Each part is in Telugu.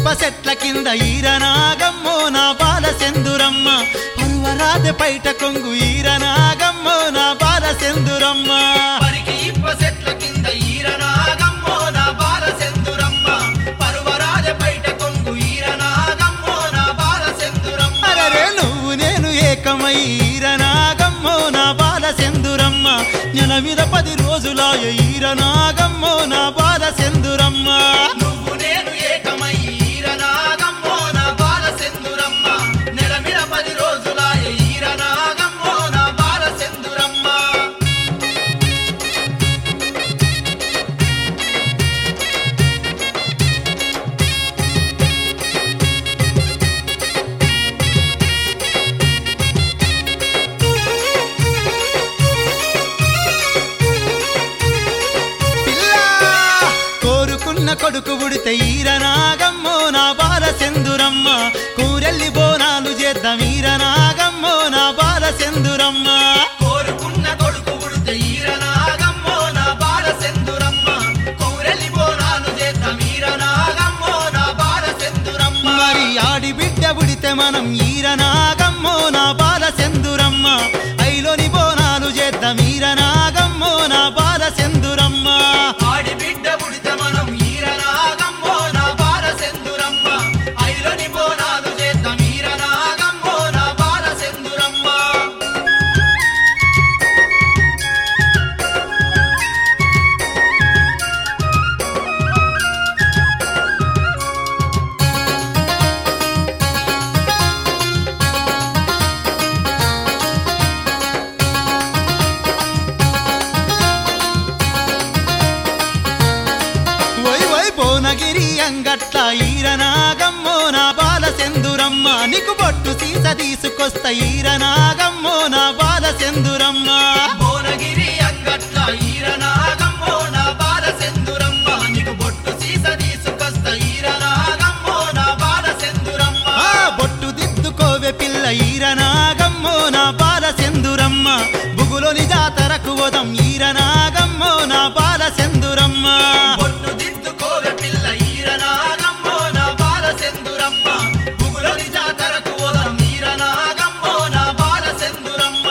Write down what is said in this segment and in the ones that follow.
ఇప్ప చెట్ల కింద ఈరనాగమ్మో నా బాల సెందురమ్మ పరువరాజ పైట కొంగు ఈరనాగమ్మో నా బాల సెందురమ్మ పరికి ఇప్ప చెట్ల కింద ఈరనాగమ్మో నా బాల సెందురమ్మ పరువరాజ బయట కొంగు ఈరనాగమ్మో నా బాల సెందురమ్మ అరరే నువ్వు నేను ఏకమై ఈరనాగమ్మో నా బాల సెందురమ్మ నెల మీద పది రోజులాయ ఈరనాగమ్మో నా బాల సెందురమ్మ నువ్వు నేను ఏకమై ఈరనాగమ్మో నా బాల సెందురమ్మ నెల మీద పది రోజులాయ ఈరనాగమ్మో నా బాల సెందురమ్మ పిల్లా కోరుకున్న కొడుకు పుడితే ఈరనాగమ్మో నా బాల సెందురమ్మ కూరెల్లి బోనాలు చేద్దాం ఈరనాగమ్మో నా బాల సెందురమ్మ కోరుకున్న కొడుకు పుడితే ఈరనాగమ్మో నా బాల సెందురమ్మ కౌరెలి బోనాలు చేద్దాం ఈరనాగమ్మో నా బాల సెందురమ్మ మరి ఆడి బిడ్డ పుడితే మనం ఈరనాగమ్మో నా బాల సెందురమ్మ ఐలోని బోనాలు చేద్దాం ఈరనాగమ్మో నా బాల సెందురమ్మ ఆడి బిడ్డ పుడితే మనం ఈరనాగమ్మో నా బాల సెందురమ్మ ఐరని బోనాలు చేద్దాం ఈరనాగమ్మో నా బాల సెందురమ్మ ఓయ్ ఓయ్ భువనగిరి అంగట్ల ఈరనాగమ్మో నా బాల సెందురమ్మ నీకు బొట్టు సీస తీసుకొస్త ఈరనాగమ్మో నా బాల సెందురమ్మ భువనగిరి అంగట్ల ఈరనాగమ్మో నా బాల సెందురమ్మ నీకు బొట్టు సీస తీసుకొస్త ఈరనాగమ్మో నా బాల సెందురమ్మ ఆ బొట్టు దిద్దుకోవే పిల్ల ఈరనాగమ్మో నా బాల సెందురమ్మ బుగులోని జాతరకు వదం ఈరనాగమ్మో నా బాల సెందురమ్మ బొట్టు దిద్దుకోవె పిల్ల ఈరనాగమ్మో నా బాల సెందురమ్మ గుగులోని జాతరకు పోదాం ఈరనాగమ్మో నా బాల సెందురమ్మ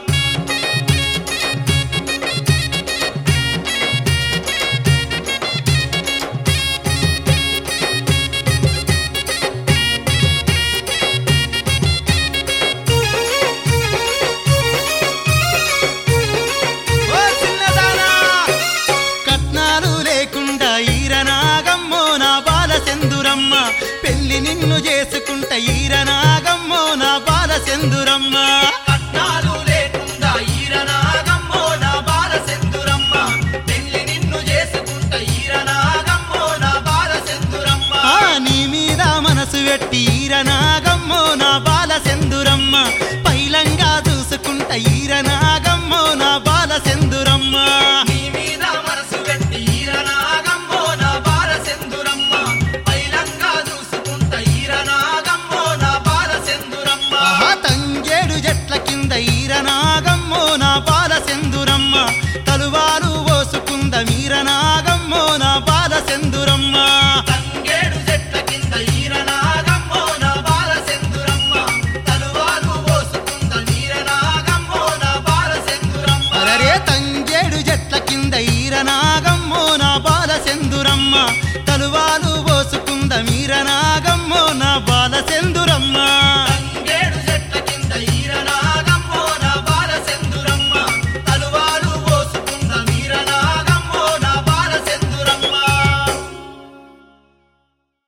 ఓ చిన్నదానా కట్నాలు లేకుండా ఈరనాగమ్మో నా బాల సెందురమ్మ పెళ్లి నిన్ను చేసుకుంట ఈరనాగమ్మో నా బాల సెందురమ్మ కట్నాలు లేకుండా ఈరనాగమ్మో నా బాల సెందురమ్మ పెళ్లి నిన్ను చేసుకుంట ఈరనాగమ్మో నా బాల సెందురమ్మ ఆ నీ మీద మనసు పెట్టి ఈరనాగమ్మో నా బాల సెందురమ్మ పైలంగా చూసుకుంట ఈరనాగమ్మో నా బాల సెందురమ్మ నీ మీద మనసు పెట్టి ఈరనాగమ్మో నా బాల సెందురమ్మ పైలంగా చూసుకుంట ఈరనాగమ్మో నా బాల సెందురమ్మ ఆహా తంగేడు జట్ల కింద ఈరనాగమ్మో నా బాల సెందురమ్మ తలువాలు పోసుకుంద మీరనాగమ్మో నా బాల సెందురమ్మ తంగేడు చెట్ల కింద ఈరనాగమ్మో నా బాల సెందురమ్మ తలువాలు పోసుకుంద ఈరనాగమ్మో నా బాల సెందురమ్మ అరరే తంగేడు జట్ల కింద ఈరనాగమ్మో నా బాల సెందురమ్మ తలువాలు పోసుకుంద మీరనాగమ్మో నా బాల సెందురమ్మ